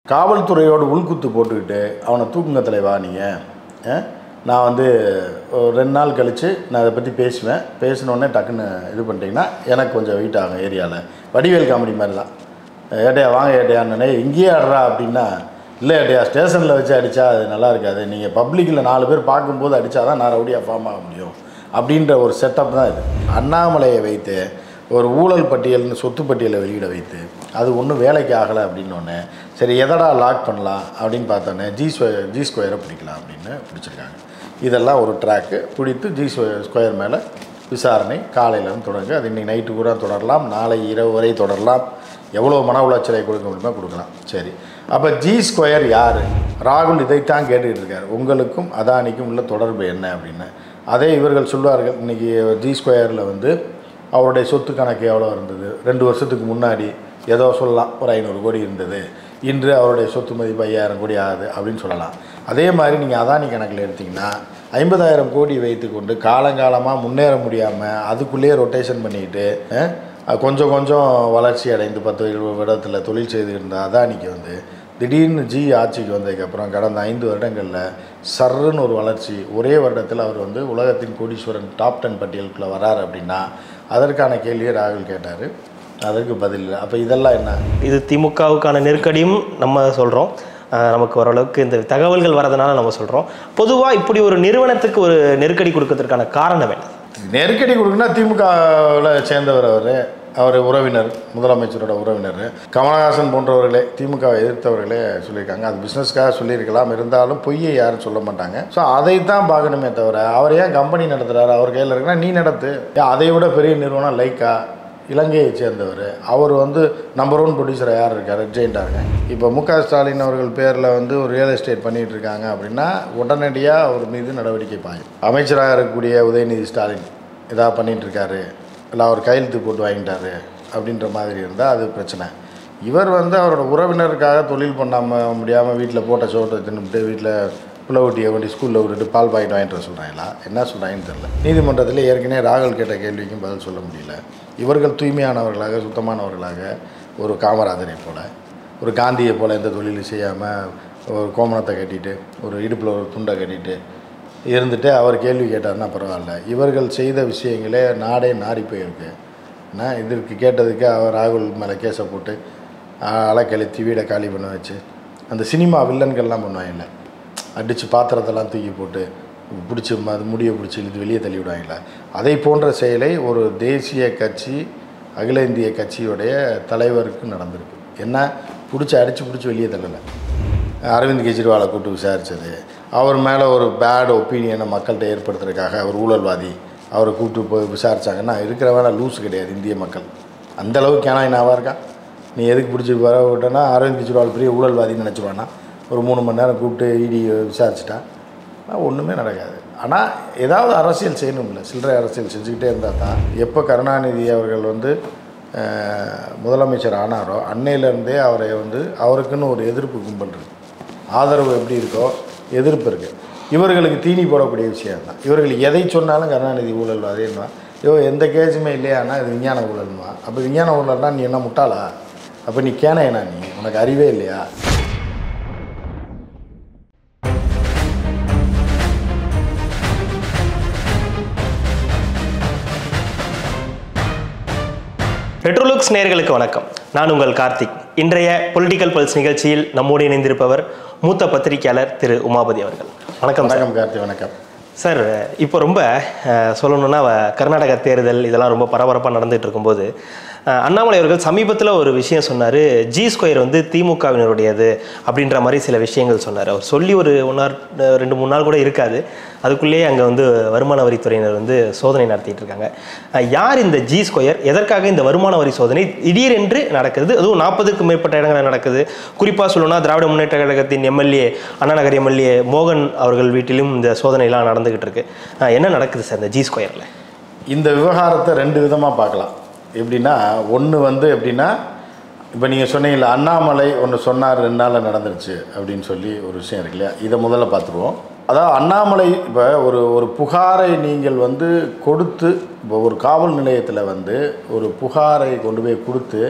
காவல்துறையோட உள்குத்து போட்டுக்கிட்டு அவனை தூக்குங்க தலைவா நீங்கள் நான் வந்து ஒரு ரெண்டு நாள் கழித்து நான் அதை பற்றி பேசுவேன் பேசினோடனே டக்குன்னு இது பண்ணிட்டீங்கன்னா எனக்கு கொஞ்சம் வெயிட் ஆகும் ஏரியாவில் வடிவேல் காமெடி மாதிரி தான் ஏட்டையா வாங்க ஏட்டையான்னு இங்கேயே ஆடுறா அப்படின்னா இல்லை ஏட்டையா ஸ்டேஷனில் வச்சு அடித்தா அது நல்லா இருக்காது நீங்கள் பப்ளிக்கில் நாலு பேர் பார்க்கும்போது அடித்தா தான் நான் ரவுடியாக ஃபார்ம் ஆக முடியும் அப்படின்ற ஒரு செட்டப் தான் இது அண்ணாமலையை வைத்து ஒரு ஊழல் பட்டியல்னு சொத்து பட்டியலை வெளியிட வைத்து அது ஒன்றும் வேலைக்கு ஆகலை அப்படின்னோடனே சரி எதடா லாக் பண்ணலாம் அப்படின்னு பார்த்தோன்னே ஜி ஸ்கொயர் ஜி ஸ்கொயரை பிடிக்கலாம் அப்படின்னு பிடிச்சிருக்காங்க இதெல்லாம் ஒரு ட்ராக்கு பிடித்து ஜி ஸ்கொயர் மேலே விசாரணை காலையிலேருந்து தொடங்க அது இன்றைக்கி நைட்டு கூட தொடரலாம் நாளை இரவு வரை தொடரலாம் எவ்வளோ மன உளைச்சலை கொடுக்க முடியுமோ கொடுக்கலாம் சரி அப்போ ஜி ஸ்கொயர் யார் ராகுல் இதைத்தான் கேட்டுக்கிட்டு இருக்கார் உங்களுக்கும் அதானிக்கும் உள்ள தொடர்பு என்ன அப்படின்னு அதே இவர்கள் சொல்வார்கள் இன்றைக்கி ஜி ஸ்கொயரில் வந்து அவருடைய சொத்து கணக்கு எவ்வளோ இருந்தது ரெண்டு வருஷத்துக்கு முன்னாடி ஏதோ சொல்லலாம் ஒரு ஐநூறு கோடி இருந்தது இன்று அவருடைய சொத்து மதிப்பு ஐயாயிரம் கோடி ஆகுது அப்படின்னு சொல்லலாம் அதே மாதிரி நீங்கள் அதானி கணக்கில் எடுத்திங்கன்னா ஐம்பதாயிரம் கோடி வைத்துக்கொண்டு காலங்காலமாக முன்னேற முடியாமல் அதுக்குள்ளேயே ரொட்டேஷன் பண்ணிக்கிட்டு அஹ், கொஞ்சம் கொஞ்சம் வளர்ச்சி அடைந்து பத்து இருபது வருடத்தில் தொழில் செய்து இருந்த அதானிக்கு வந்து திடீர்னு ஜி ஆட்சிக்கு வந்ததுக்கப்புறம் கடந்த ஐந்து வருடங்களில் சர்ருன்னு ஒரு வளர்ச்சி ஒரே வருடத்தில் அவர் வந்து உலகத்தின் கோடீஸ்வரன் டாப் டென் பட்டியலுக்குள்ளே வரார் அப்படின்னா அதற்கான கேள்வியை ராகுல் கேட்டார் அதற்கு பதில் இல்லை அப்போ இதெல்லாம் என்ன இது திமுகவுக்கான நெருக்கடியும் நம்ம சொல்கிறோம் நமக்கு ஓரளவுக்கு இந்த தகவல்கள் வரதுனால நம்ம சொல்கிறோம் பொதுவாக இப்படி ஒரு நிறுவனத்துக்கு ஒரு நெருக்கடி கொடுக்கறதுக்கான காரணம் என்ன நெருக்கடி கொடுக்குன்னா திமுகவில் சேர்ந்தவர் அவர் அவர் உறவினர் முதலமைச்சரோட உறவினர் கமலஹாசன் போன்றவர்களே திமுகவை எதிர்த்தவர்களே சொல்லியிருக்காங்க அது பிஸ்னஸ்க்காக சொல்லியிருக்கலாம் இருந்தாலும் பொய்யை யாரும் சொல்ல மாட்டாங்க ஸோ அதை தான் பார்க்கணுமே தவிர அவர் ஏன் கம்பெனி நடத்துகிறாரு அவர் கையில் இருக்குன்னா நீ நடத்து ஏன் அதை விட பெரிய நிறுவனம் லைக்கா இலங்கையை சேர்ந்தவர் அவர் வந்து நம்பர் ஒன் ப்ரொடியூசர் யார் இருக்கார் ஜெயிண்டாக இருக்காங்க இப்போ மு க ஸ்டாலின் அவர்கள் பேரில் வந்து ஒரு ரியல் எஸ்டேட் பண்ணிகிட்டு இருக்காங்க அப்படின்னா உடனடியாக அவர் மீது நடவடிக்கை பாயும் அமைச்சராக இருக்கக்கூடிய உதயநிதி ஸ்டாலின் இதாக பண்ணிகிட்டு இருக்காரு இல்லை அவர் கையெழுத்து போட்டு வாங்கிட்டாரு அப்படின்ற மாதிரி இருந்தால் அது பிரச்சனை இவர் வந்து அவரோட உறவினருக்காக தொழில் பண்ணாமல் முடியாமல் வீட்டில் போட்ட சோட்டை தின்னுட்டு வீட்டில் புள்ள ஊட்டியை கொண்டு ஸ்கூலில் விட்டுட்டு பால் பாக்கெட் வாங்கிட்டு வர சொல்கிறாங்களா என்ன சொல்கிறாங்கன்னு தெரில நீதிமன்றத்தில் ஏற்கனவே ராகுல் கேட்ட கேள்விக்கும் பதில் சொல்ல முடியல இவர்கள் தூய்மையானவர்களாக சுத்தமானவர்களாக ஒரு காமராஜரை போல ஒரு காந்தியை போல் எந்த தொழிலும் செய்யாமல் ஒரு கோமணத்தை கட்டிட்டு ஒரு இடுப்பில் ஒரு துண்டை கட்டிட்டு இருந்துட்டு அவர் கேள்வி கேட்டார்னா பரவாயில்ல இவர்கள் செய்த விஷயங்களே நாடே நாரி போயிருக்கு நான் இதற்கு கேட்டதுக்கு அவர் ராகுல் மேலே கேஸை போட்டு அலக்கழித்து வீடை காலி பண்ண வச்சு அந்த சினிமா வில்லன்கள்லாம் பண்ணுவாங்கல்ல அடித்து பாத்திரத்தெல்லாம் தூக்கி போட்டு பிடிச்சி அது முடியை பிடிச்சி இழுத்து வெளியே தள்ளி விடுவாங்கல்ல அதை போன்ற செயலை ஒரு தேசிய கட்சி அகில இந்திய கட்சியுடைய தலைவருக்கு நடந்திருக்கு என்ன பிடிச்சி அடித்து பிடிச்சி வெளியே தள்ளலை அரவிந்த் கெஜ்ரிவாலை கூப்பிட்டு விசாரித்தது அவர் மேலே ஒரு பேட் ஒப்பீனியனை மக்கள்கிட்ட ஏற்படுத்துறதுக்காக அவர் ஊழல்வாதி அவரை கூப்பிட்டு போய் விசாரிச்சாங்கன்னா இருக்கிற வேலை லூஸ் கிடையாது இந்திய மக்கள் அந்த அளவுக்கு ஏனாயினாவாக இருக்கா நீ எதுக்கு பிடிச்சி வர விட்டனா அரவிந்த் கெஜ்ரிவால் பெரிய ஊழல்வாதின்னு நினச்சிருவானா ஒரு மூணு மணி நேரம் கூப்பிட்டு இடி விசாரிச்சிட்டா ஒன்றுமே நடக்காது ஆனால் ஏதாவது அரசியல் செய்யணும்ல சில்லறை அரசியல் செஞ்சுக்கிட்டே இருந்தால் தான் எப்போ கருணாநிதி அவர்கள் வந்து அஹ், முதலமைச்சர் ஆனாரோ அன்னையிலேருந்தே அவரை வந்து அவருக்குன்னு ஒரு எதிர்ப்பு கும்பல் இருக்கு ஆதரவு எப்படி இருக்கோ எதிர்ப்பு இருக்குது இவர்களுக்கு தீனி போடக்கூடிய விஷயம் தான் இவர்கள் எதை சொன்னாலும் கருணாநிதி ஊழல்வாதின்னா ஐயோ எந்த கேஸுமே இல்லையானா இது விஞ்ஞான ஊழல்மா அப்போ விஞ்ஞான ஊழல்னா நீ என்ன முட்டாளா அப்போ நீ கேனையனா நீ உனக்கு அறிவே இல்லையா ரெட்ரோலுக்ஸ் நேயர்களுக்கு வணக்கம் நான் உங்கள் கார்த்திக் இன்றைய பொலிட்டிக்கல் பல்ஸ் நிகழ்ச்சியில் நம்மோடு இணைந்திருப்பவர் மூத்த பத்திரிகையாளர் திரு உமாபதி அவர்கள் வணக்கம் சார் வணக்கம் கார்த்தி வணக்கம் சார் இப்போ ரொம்ப அஹ், சொல்லணும்னா வ- கர்நாடக தேர்தல் இதெல்லாம் ரொம்ப பரபரப்பாக நடந்துட்டு இருக்கும்போது அஹ், அண்ணாமலை அவர்கள் சமீபத்தில் ஒரு விஷயம் சொன்னார் ஜி ஸ்கொயர் வந்து திமுகவினருடையது அப்படின்ற மாதிரி சில விஷயங்கள் சொன்னார் அவர் சொல்லி ஒரு ஒன்றார் ரெண்டு மூணு நாள் கூட இருக்காது அதுக்குள்ளேயே அங்கே வந்து வருமான வரித்துறையினர் வந்து சோதனை நடத்திட்டு இருக்காங்க அஹ், யார் இந்த ஜி ஸ்கொயர் எதற்காக இந்த வருமான வரி சோதனை திடீரென்று நடக்குது அதுவும் நாற்பதுக்கும் மேற்பட்ட இடங்களில் நடக்குது குறிப்பாக சொல்லணும்னா திராவிட முன்னேற்ற கழகத்தின் எம்எல்ஏ அண்ணாநகர் எம்எல்ஏ மோகன் அவர்கள் வீட்டிலும் இந்த சோதனைலாம் நடந்துகிட்டு இருக்கு அஹ், என்ன நடக்குது சார் இந்த ஜி ஸ்கொயரில் இந்த விவகாரத்தை ரெண்டு விதமாக பார்க்கலாம் எப்படின்னா ஒன்று வந்து எப்படின்னா இப்போ நீங்கள் சொன்னீங்கல்ல அண்ணாமலை ஒன்று சொன்னார் ரெண்டு நாளில் நடந்துருச்சு அப்படின்னு சொல்லி ஒரு விஷயம் இருக்கு இல்லையா இதை முதல்ல பார்த்துருவோம் அதாவது அண்ணாமலை இப்போ ஒரு ஒரு புகாரை நீங்கள் வந்து கொடுத்து இப்போ ஒரு காவல் நிலையத்தில் வந்து ஒரு புகாரை கொண்டு போய் கொடுத்து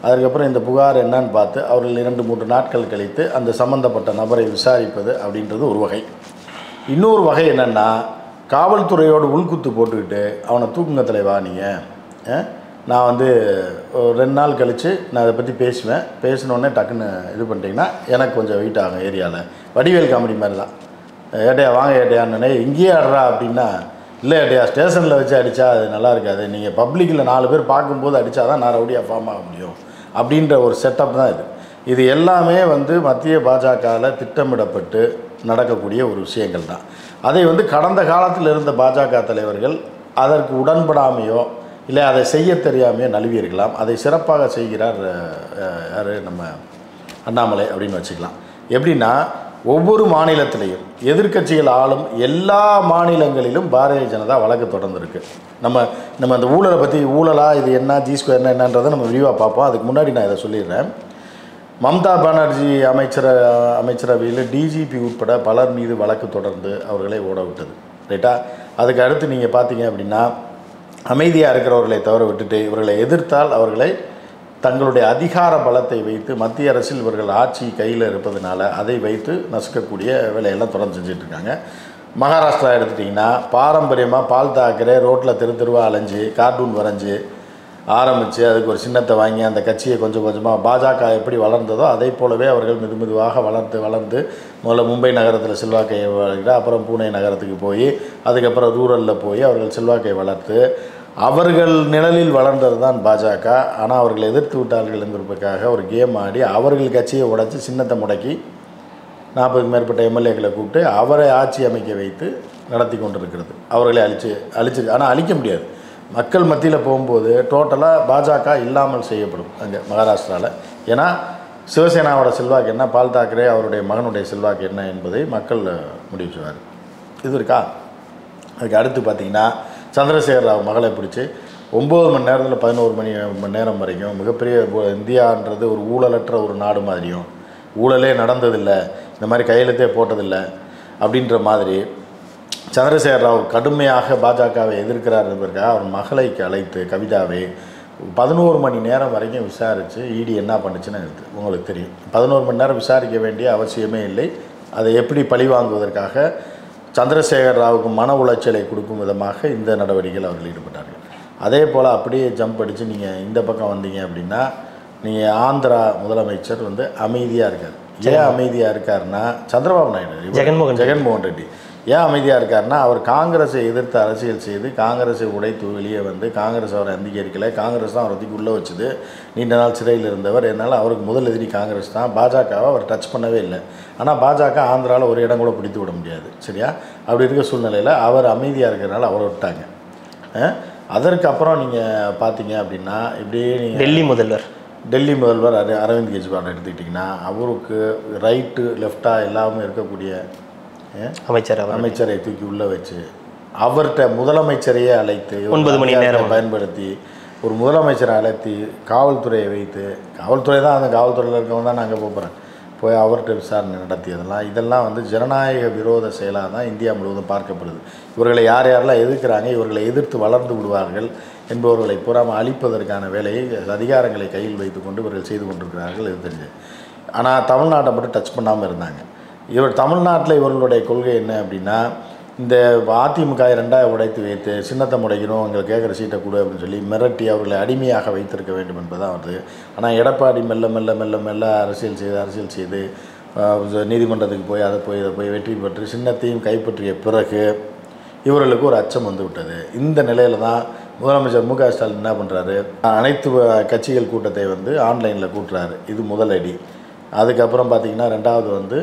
அதுக்கப்புறம் இந்த புகார் என்னன்னு பார்த்து அவர்கள் இரண்டு மூன்று நாட்கள் கழித்து அந்த சம்பந்தப்பட்ட நபரை விசாரிப்பது அப்படின்றது ஒரு வகை இன்னொரு வகை என்னென்னா காவல்துறையோடு உள்குத்து போட்டுக்கிட்டு அவனை தூக்குங்க தலைவா நீங்கள் நான் வந்து ஒரு ரெண்டு நாள் கழித்து நான் அதை பற்றி பேசுவேன் பேசினோடனே டக்குன்னு இது பண்ணிட்டீங்கன்னா எனக்கு கொஞ்சம் வெயிட் ஆகும் ஏரியாவில் வடிவேல் காமெடி மாதிரி தான் ஏட்டையா வாங்க ஏட்டையான்னு இங்கேயே ஆடுறா அப்படின்னா இல்லை ஏட்டையா ஸ்டேஷனில் வச்சு அடித்தா அது நல்லா இருக்காது நீங்கள் பப்ளிக்கில் நாலு பேர் பார்க்கும்போது அடித்தா தான் நான் ரவுடியாக ஃபார்ம் ஆக முடியும் அப்படின்ற ஒரு செட்டப் தான் இது இது எல்லாமே வந்து மத்திய பாஜகவில் திட்டமிடப்பட்டு நடக்கக்கூடிய ஒரு விஷயங்கள் தான் அதை வந்து கடந்த காலத்தில் இருந்த பாஜக தலைவர்கள் அதற்கு உடன்படாமையோ இல்லை அதை செய்ய தெரியாமையோ நழுவி இருக்கலாம் அதை சிறப்பாக செய்கிறார் யார் நம்ம அண்ணாமலை அப்படின்னு வச்சுக்கலாம் எப்படின்னா ஒவ்வொரு மாநிலத்திலையும் எதிர்க்கட்சிகள் ஆளும் எல்லா மாநிலங்களிலும் பாரதிய ஜனதா வழக்கு தொடர்ந்துருக்கு நம்ம நம்ம அந்த ஊழலை பற்றி ஊழலா இது என்ன ஜி ஸ்கொயர்னா என்னன்றதை நம்ம விரிவாக பார்ப்போம் அதுக்கு முன்னாடி நான் இதை சொல்லிடுறேன் மம்தா பானர்ஜி அமைச்சர அமைச்சரவையில் டிஜிபி உட்பட பலர் மீது வழக்கு தொடர்ந்து அவர்களை ஓட விட்டது ரைட்டா அதுக்கு அடுத்து நீங்கள் பார்த்தீங்க அப்படின்னா அமைதியாக இருக்கிறவர்களை தவிர விட்டுட்டு இவர்களை எதிர்த்தால் அவர்களை தங்களுடைய அதிகார பலத்தை வைத்து மத்திய அரசில் இவர்கள் ஆட்சி கையில் இருப்பதனால அதை வைத்து நசுக்கக்கூடிய வேலையெல்லாம் தொடர்ந்து செஞ்சுட்டு இருக்காங்க மகாராஷ்டிரா எடுத்துட்டிங்கன்னா பாரம்பரியமாக பால் தாக்கரே ரோட்டில் தெரு தெருவாக அலைஞ்சு கார்ட்டூன் வரைஞ்சி ஆரம்பித்து அதுக்கு ஒரு சின்னத்தை வாங்கி அந்த கட்சியை கொஞ்சம் கொஞ்சமாக பாஜக எப்படி வளர்ந்ததோ அதே போலவே அவர்கள் மெது மெதுவாக வளர்ந்து வளர்ந்து முதல்ல மும்பை நகரத்தில் செல்வாக்கையை வளர்த்து அப்புறம் பூனே நகரத்துக்கு போய் அதுக்கப்புறம் ரூரலில் போய் அவர்கள் செல்வாக்கை வளர்த்து அவர்கள் நிழலில் வளர்ந்தது தான் பாஜக ஆனால் அவர்கள் எதிர்த்து விட்டார்கள் என்பதற்காக ஒரு கேம் ஆடி அவர்கள் கட்சியை உடைச்சி சின்னத்தை முடக்கி நாற்பதுக்கு மேற்பட்ட எம்எல்ஏக்களை கூப்பிட்டு அவரை ஆட்சி அமைக்க வைத்து நடத்தி கொண்டிருக்கிறது அவர்களை அழிச்சு அழிச்சு ஆனால் அழிக்க முடியாது மக்கள் மத்தியில் போகும்போது டோட்டலாக பாஜக இல்லாமல் செய்யப்படும் அங்கே மகாராஷ்டிராவில் ஏன்னா சிவசேனாவோட செல்வாக்கு என்ன பால் தாக்கரே அவருடைய மகனுடைய செல்வாக்கு என்ன என்பதை மக்கள் முடிவு செய்வார் இது இருக்கா அதுக்கு அடுத்து பார்த்தீங்கன்னா சந்திரசேகர் ராவ் மகளை பிடிச்சி ஒம்பது மணி நேரத்தில் பதினோரு மணி மணி நேரம் வரைக்கும் மிகப்பெரிய ஊ- இந்தியான்றது ஒரு ஊழலற்ற ஒரு நாடு மாதிரியும் ஊழலே நடந்ததில்லை இந்த மாதிரி கையெழுத்தே போட்டதில்லை அப்படின்ற மாதிரி சந்திரசேகர் ராவ் கடுமையாக பாஜகவை எதிர்க்கிறார் என்பதற்காக அவர் மகளை அழைத்து கவிதாவை பதினோரு மணி நேரம் வரைக்கும் விசாரித்து இடி என்ன பண்ணுச்சுன்னு இருக்கு உங்களுக்கு தெரியும் பதினோரு மணி நேரம் விசாரிக்க வேண்டிய அவசியமே இல்லை அதை எப்படி பழி வாங்குவதற்காக சந்திரசேகர் ராவுக்கு மன உளைச்சலை கொடுக்கும் விதமாக இந்த நடவடிக்கையில் அவர்கள் ஈடுபட்டார்கள் அதே போல் அப்படியே ஜம்ப் அடித்து நீங்கள் இந்த பக்கம் வந்தீங்க அப்படின்னா நீங்கள் ஆந்திரா முதலமைச்சர் வந்து அமைதியாக இருக்கார் ஏன் அமைதியாக இருக்காருன்னா சந்திரபாபு நாயுடு இவர் ஜெகன்மோகன் ஜெகன்மோகன் ரெட்டி ஏன் அமைதியாக இருக்காருன்னா அவர் காங்கிரஸை எதிர்த்து அரசியல் செய்து காங்கிரஸை உடைத்து வெளியே வந்து காங்கிரஸ் அவரை அங்கீகரிக்கலை காங்கிரஸ் தான் அவரை தூக்கி உள்ளே வச்சுது நீண்ட நாள் சிறையில் இருந்தவர் என்னால் அவருக்கு முதல் எதிரி காங்கிரஸ் தான் பாஜகவை அவர் டச் பண்ணவே இல்லை ஆனால் பாஜக ஆந்திராவில் ஒரு இடம் கூட பிடித்து விட முடியாது சரியா அப்படி இருக்க சூழ்நிலையில் அவர் அமைதியாக இருக்கிறனால அவரை விட்டாங்க அஹ், அதற்கு அப்புறம் நீங்கள் பார்த்தீங்க அப்படின்னா இப்படியே நீங்கள் டெல்லி முதல்வர் டெல்லி முதல்வர் அர அரவிந்த் கெஜ்ரிவால் எடுத்துக்கிட்டிங்கன்னா அவருக்கு ரைட்டு லெஃப்டாக எல்லாமே இருக்கக்கூடிய அஹ், அமைச்சர் அவர் அமைச்சரை தூக்கி உள்ளே வச்சு அவர்கிட்ட முதலமைச்சரையே அழைத்து இவர் ஒன்பது மணி அதிகாரத்தை நேரம். பயன்படுத்தி ஒரு முதலமைச்சரை அழைத்து காவல்துறையை வைத்து காவல்துறை தான் அந்த காவல்துறையில் இருக்கவங்க தான் நாங்கள் போகிறேன் போய் அவர்கிட்ட விசாரணை நடத்தியதெல்லாம் இதெல்லாம் வந்து ஜனநாயக விரோத செயலாக தான் இந்தியா முழுவதும் பார்க்கப்படுது இவர்களை யார் யாரெல்லாம் எதிர்க்கிறாங்க இவர்களை எதிர்த்து வளர்ந்து விடுவார்கள் என்பவர்களை புறாமல் அழிப்பதற்கான வேலையை அதிகாரங்களை கையில் வைத்துக்கொண்டு இவர்கள் செய்து கொண்டிருக்கிறார்கள் இது தெரிஞ்சு ஆனால் தமிழ்நாட்டை மட்டும் டச் பண்ணாமல் இருந்தாங்க இவர் தமிழ்நாட்டில் இவர்களுடைய கொள்கை என்ன அப்படின்னா இந்த அதிமுக ரெண்டாக உடைத்து வைத்து சின்னத்தை முடைக்கணும் எங்களுக்கு கேட்குற சீட்டை கொடு அப்படின்னு சொல்லி மிரட்டி அவர்களை அடிமையாக வைத்திருக்க வேண்டும் என்பதுதான் வருது ஆனால் எடப்பாடி மெல்ல மெல்ல மெல்ல மெல்ல அரசியல் செய்து அரசியல் செய்து ஆஹ், நீதிமன்றத்துக்கு போய் அதை போய் இதை போய் வெற்றி பெற்று சின்னத்தையும் கைப்பற்றிய பிறகு இவர்களுக்கு ஒரு அச்சம் வந்து விட்டது இந்த நிலையில தான் முதலமைச்சர் மு க ஸ்டாலின் என்ன பண்ணுறாரு அனைத்து வ- கட்சிகள் கூட்டத்தை வந்து ஆன்லைனில் கூட்டுறாரு இது முதலடி அதுக்கப்புறம் பார்த்திங்கன்னா ரெண்டாவது வந்து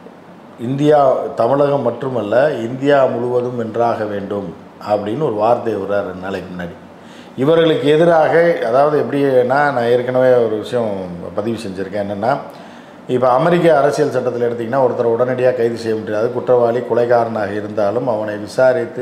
இந்தியா தமிழகம் மட்டுமல்ல இந்தியா முழுவதும் வென்றாக வேண்டும் அப்படின்னு ஒரு வார்த்தை விடுறார் ரெண்டு நாளைக்கு முன்னாடி இவர்களுக்கு எதிராக அதாவது எப்படின்னா நான் ஏற்கனவே ஒரு விஷயம் பதிவு செஞ்சுருக்கேன் என்னென்னா இப்போ அமெரிக்க அரசியல் சட்டத்தில் எடுத்திங்கன்னா ஒருத்தரை உடனடியாக கைது செய்ய முடியாது குற்றவாளி கொலைகாரனாக இருந்தாலும் அவனை விசாரித்து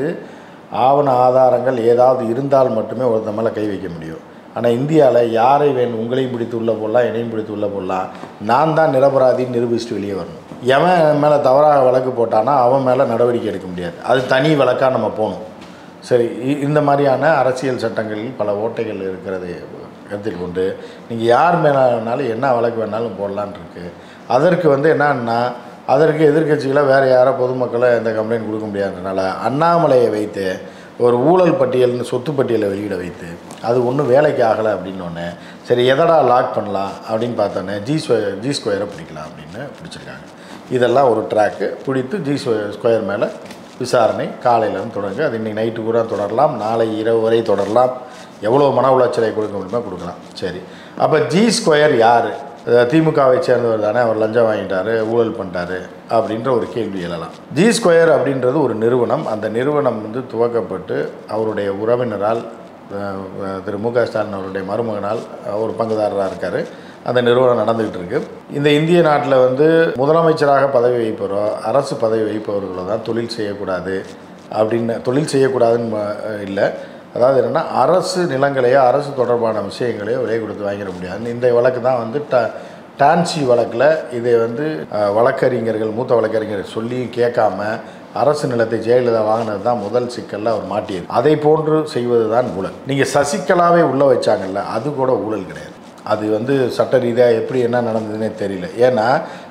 ஆவண ஆதாரங்கள் ஏதாவது இருந்தால் மட்டுமே ஒருத்தன் மேலே கை வைக்க முடியும் ஆனால் இந்தியாவில் யாரை வேணும் உங்களையும் பிடித்து உள்ளே போடலாம் என்னையும் பிடித்து உள்ளே போடலாம் நான் தான் நிரபராதின்னு நிரூபிச்சுட்டு வெளியே வரணும் எவன் என் மேலே தவறாக வழக்கு போட்டானா அவன் மேலே நடவடிக்கை எடுக்க முடியாது அது தனி வழக்காக நம்ம போகணும் சரி இ- இந்த மாதிரியான அரசியல் சட்டங்களில் பல ஓட்டைகள் இருக்கிறது கருத்தில் கொண்டு நீங்கள் யார் மேலானாலும் என்ன வழக்கு வேணாலும் போடலான் இருக்கு அதற்கு வந்து என்னன்னா அதற்கு எதிர்க்கட்சிகளை வேறு யாரோ பொதுமக்களை எந்த கம்ப்ளைண்ட் கொடுக்க முடியாததுனால அண்ணாமலையை வைத்து ஒரு ஊழல் பட்டியல்னு சொத்து பட்டியலை வெளியிட வைத்து அது ஒன்றும் வேலைக்கு ஆகலை அப்படின்னோடனே சரி எதடா லாக் பண்ணலாம் அப்படின்னு பார்த்தோன்னே ஜி ஸ்கொயர் ஜி ஸ்கொயரை பிடிக்கலாம் அப்படின்னு பிடிச்சிருக்காங்க இதெல்லாம் ஒரு ட்ராக்கு பிடித்து ஜி ஸ்கொயர் மேலே விசாரணை காலையிலேருந்து தொடங்கு அது இன்னைக்கு நைட்டு கூட தொடரலாம் நாளை இரவு வரை தொடரலாம் எவ்வளோ மன உளைச்சலை கொடுக்க முடியுமோ கொடுக்கலாம் சரி அப்போ ஜி ஸ்கொயர் யார் திமுகவை சேர்ந்தவர் தானே அவர் லஞ்சம் வாங்கிட்டாரு ஊழல் பண்ணிட்டாரு அப்படின்ற ஒரு கேள்வி எழலாம் ஜி ஸ்கொயர் அப்படின்றது ஒரு நிறுவனம் அந்த நிறுவனம் வந்து துவக்கப்பட்டு அவருடைய உறவினரால் அஹ், அஹ், திரு மு க ஸ்டாலின் அவருடைய மருமகனால் ஒரு பங்குதாரராக இருக்கார் அந்த நிறுவனம் நடந்துக்கிட்டு இருக்கு இந்த இந்திய நாட்டில் வந்து முதலமைச்சராக பதவி வகிப்பவரோ அரசு பதவி வகிப்பவர்களோ தான் தொழில் செய்யக்கூடாது அப்படின்னு தொழில் செய்யக்கூடாதுன்னு ம- இல்லை அதாவது என்னென்னா அரசு நிலங்களையோ அரசு தொடர்பான விஷயங்களையோ விலை கொடுத்து வாங்கிட முடியாது இந்த வழக்கு தான் வந்து ட டான்சி வழக்கில் இதை வந்து அஹ், வழக்கறிஞர்கள் மூத்த வழக்கறிஞர்கள் சொல்லி கேட்காம அரசு நிலத்தை ஜெயலலிதா வாங்கினது தான் முதல் சிக்கலில் அவர் மாட்டியது அதை போன்று செய்வது தான் ஊழல் நீங்கள் சசிகலாவே உள்ளே வச்சாங்கல்ல அது கூட ஊழல் கிடையாது அது வந்து சட்ட ரீதியாக எப்படி என்ன நடந்ததுன்னே தெரியல ஏன்னா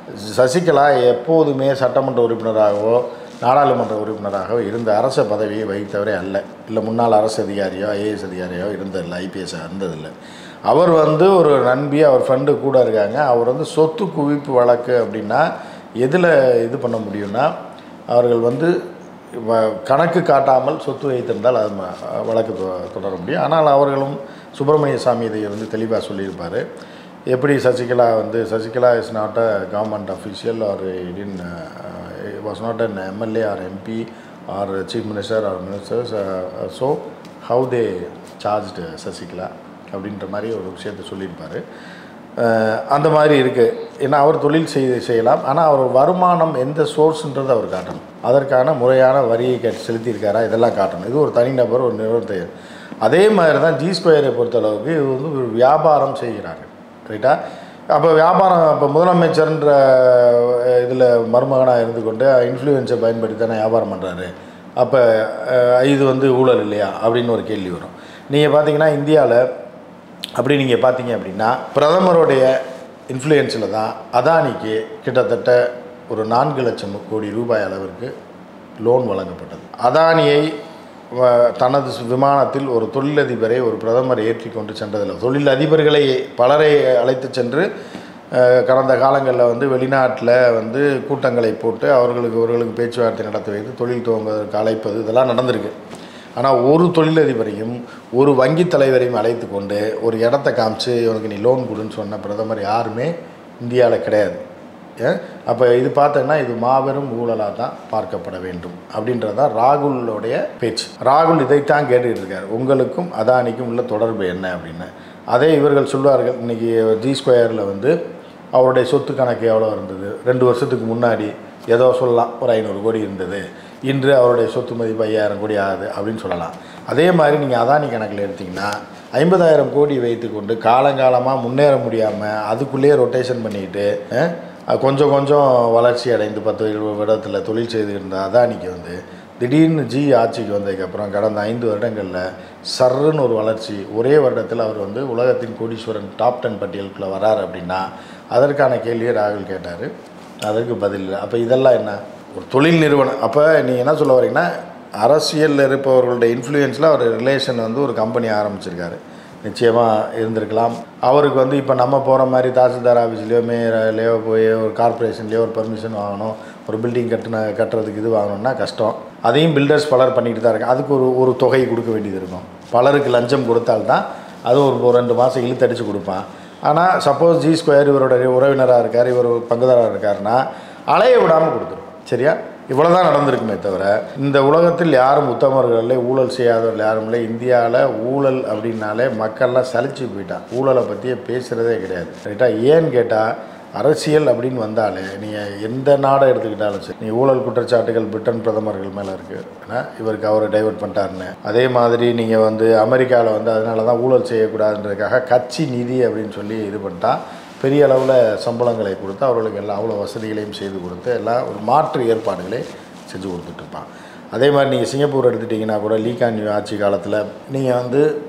சசிகலா எப்போதுமே சட்டமன்ற உறுப்பினராகவோ நாடாளுமன்ற உறுப்பினராகவோ இருந்த அரச பதவியை வகித்தவரே அல்ல இல்லை முன்னாள் அரசு அதிகாரியோ ஐஏஎஸ் அதிகாரியோ இருந்ததில்லை ஐபிஎஸ் இருந்ததில்லை அவர் வந்து ஒரு நண்பி அவர் ஃப்ரெண்டு கூட இருக்காங்க அவர் வந்து சொத்து குவிப்பு வழக்கு அப்படின்னா எதில் இது பண்ண முடியும்னா அவர்கள் வந்து வ- கணக்கு காட்டாமல் சொத்து வைத்திருந்தால் அது ம- வழக்கு தொ- தொடர முடியும் ஆனால் அவர்களும் சுப்பிரமணிய சாமி இதை வந்து தெளிவாக சொல்லியிருப்பார் எப்படி சசிகலா வந்து Sasikala is not a government official or in was not an MLA or MP or chief minister or ministers so how they charged Sasikala அப்படின்ற மாதிரி ஒரு விஷயத்தை சொல்லியிருப்பார் அஹ் அந்த மாதிரி இருக்குது ஏன்னா அவர் தொழில் செய்து செய்யலாம் ஆனால் அவர் வருமானம் எந்த சோர்ஸ்ன்றது அவர் காட்டணும் அதற்கான முறையான வரியை கட்டி செலுத்தியிருக்காரா இதெல்லாம் காட்டணும் இது ஒரு தனிநபர் ஒரு நிறுவனத்தை அதே மாதிரி தான் ஜி ஸ்கொயரை பொறுத்தளவுக்கு இது வந்து ஒரு வியாபாரம் செய்கிறாங்க ரைட்டா அப்போ வியாபாரம் இப்போ முதலமைச்சர்ன்ற இதில் மருமகனாக இருந்து கொண்டு இன்ஃப்ளூயன்ஸை பயன்படுத்தி தானே வியாபாரம் பண்ணுறாரு அப்போ இது வந்து ஊழல் இல்லையா அப்படின்னு ஒரு கேள்வி வரும் நீங்கள் பார்த்தீங்கன்னா இந்தியாவில் அப்படி நீங்கள் பார்த்தீங்க அப்படின்னா பிரதமருடைய இன்ஃப்ளூயன்ஸில் தான் அதானிக்கு கிட்டத்தட்ட ஒரு நான்கு லட்சம் கோடி ரூபாய் அளவிற்கு லோன் வழங்கப்பட்டது அதானியை வ- தனது சு- விமானத்தில் ஒரு தொழிலதிபரை ஒரு பிரதமர் ஏற்றி கொண்டு சென்றதில்லை தொழிலதிபர்களை பலரை அழைத்து சென்று அஹ், கடந்த காலங்களில் வந்து வெளிநாட்டில் வந்து கூட்டங்களை போட்டு அவர்களுக்கு அவர்களுக்கு பேச்சுவார்த்தை நடத்த வைத்து தொழில் துவங்குவதற்கு அழைப்பது இதெல்லாம் நடந்திருக்கு ஆனால் ஒரு தொழிலதிபரையும் ஒரு வங்கி தலைவரையும் அழைத்து கொண்டு ஒரு இடத்த காமிச்சு இவனுக்கு நீ லோன் கொடுன்னு சொன்ன பிரதமர் யாருமே இந்தியாவில் கிடையாது ஏன் அப்போ இது பார்த்தோன்னா இது மாபெரும் ஊழலாக தான் பார்க்கப்பட வேண்டும் அப்படின்றது தான் ராகுலோடைய பேச்சு ராகுல் இதைத்தான் கேட்டுக்கிட்டு இருக்கார் உங்களுக்கும் அதானிக்கும் உள்ள தொடர்பு என்ன அப்படின்னு அதே இவர்கள் சொல்வார்கள் இன்றைக்கி ஜி ஸ்கொயரில் வந்து அவருடைய சொத்து கணக்கு எவ்வளோ இருந்தது ரெண்டு வருஷத்துக்கு முன்னாடி ஏதோ சொல்லலாம் ஒரு ஐநூறு கோடி இருந்தது இன்று அவருடைய சொத்து மதிப்பு ஐயாயிரம் கோடி ஆகுது அப்படின்னு சொல்லலாம் அதே மாதிரி நீங்கள் அதானி கணக்கில் எடுத்திங்கன்னா ஐம்பதாயிரம் கோடி வைத்துக்கொண்டு காலங்காலமாக முன்னேற முடியாமல் அதுக்குள்ளேயே ரொட்டேஷன் பண்ணிக்கிட்டு அஹ், கொஞ்சம் கொஞ்சம் வளர்ச்சி அடைந்து பத்து இருபது வருடத்தில் தொழில் செய்துகிட்டு இருந்த அதானிக்கு வந்து திடீர்னு ஜி ஆட்சிக்கு வந்ததுக்கப்புறம் கடந்த ஐந்து வருடங்களில் சர்ருன்னு ஒரு வளர்ச்சி ஒரே வருடத்தில் அவர் வந்து உலகத்தின் கோடீஸ்வரன் டாப் டென் பட்டியலுக்குள்ளே வரார் அப்படின்னா அதற்கான கேள்வியை ராகுல் கேட்டார் அதற்கு பதில் இல்லை அப்போ இதெல்லாம் என்ன ஒரு தொழில் நிறுவனம் அப்போ நீங்கள் என்ன சொல்ல வரீங்கன்னா அரசியலில் இருப்பவர்களுடைய இன்ஃப்ளூயன்ஸில் அவர் ரிலேஷன் வந்து ஒரு கம்பெனி ஆரம்பிச்சிருக்காரு நிச்சயமாக இருந்திருக்கலாம் அவருக்கு வந்து இப்போ நம்ம போகிற மாதிரி தாசில்தார் ஆஃபீஸ்லேயோ மேயர்லையோ போய் ஒரு கார்ப்பரேஷன்லேயோ ஒரு பர்மிஷன் வாங்கணும் ஒரு பில்டிங் கட்டின கட்டுறதுக்கு இது வாங்கணும்னா கஷ்டம் அதையும் பில்டர்ஸ் பலர் பண்ணிட்டு தான் இருக்காங்க அதுக்கு ஒரு ஒரு தொகை கொடுக்க வேண்டியது இருக்கும் பலருக்கு லஞ்சம் கொடுத்தால்தான் அது ஒரு ஒரு ரெண்டு மாதம் இழுத்தடிச்சு கொடுப்பான் ஆனால் சப்போஸ் ஜி ஸ்கொயர் இவரோட உறவினராக இருக்கார் இவர் பங்குதாராக இருக்காருன்னா அலைய விடாமல் கொடுத்துரும் சரியா இவ்வளோ தான் நடந்திருக்குமே தவிர இந்த உலகத்தில் யாரும் உத்தமர்கள் இல்லை ஊழல் செய்யாதவர்கள் யாரும் இல்லை இந்தியாவில் ஊழல் அப்படின்னாலே மக்கள்லாம் சலிச்சு போயிட்டான் ஊழலை பற்றியே பேசுகிறதே கிடையாது ரைட்டா ஏன்னு கேட்டால் அரசியல் அப்படின்னு வந்தாலே நீங்கள் எந்த நாடை எடுத்துக்கிட்டாலும் சரி நீ ஊழல் குற்றச்சாட்டுகள் பிரிட்டன் பிரதமர்கள் மேலே இருக்குது ஏன்னா இவருக்கு அவரை டைவர்ட் பண்ணிட்டாருன்னு அதே மாதிரி நீங்கள் வந்து அமெரிக்காவில் வந்து அதனால தான் ஊழல் செய்யக்கூடாதுன்றதுக்காக கட்சி நிதி அப்படின்னு சொல்லி இது பண்ணிட்டா பெரிய அளவில் சம்பளங்களை கொடுத்து அவர்களுக்கு எல்லாம் அவ்வளோ வசதிகளையும் செய்து கொடுத்து எல்லாம் ஒரு மாற்று ஏற்பாடுகளை செஞ்சு கொடுத்துட்ருப்பான் அதே மாதிரி நீங்கள் சிங்கப்பூர் எடுத்துட்டிங்கன்னா கூட லீகான் ஆட்சி காலத்தில் நீங்கள் வந்து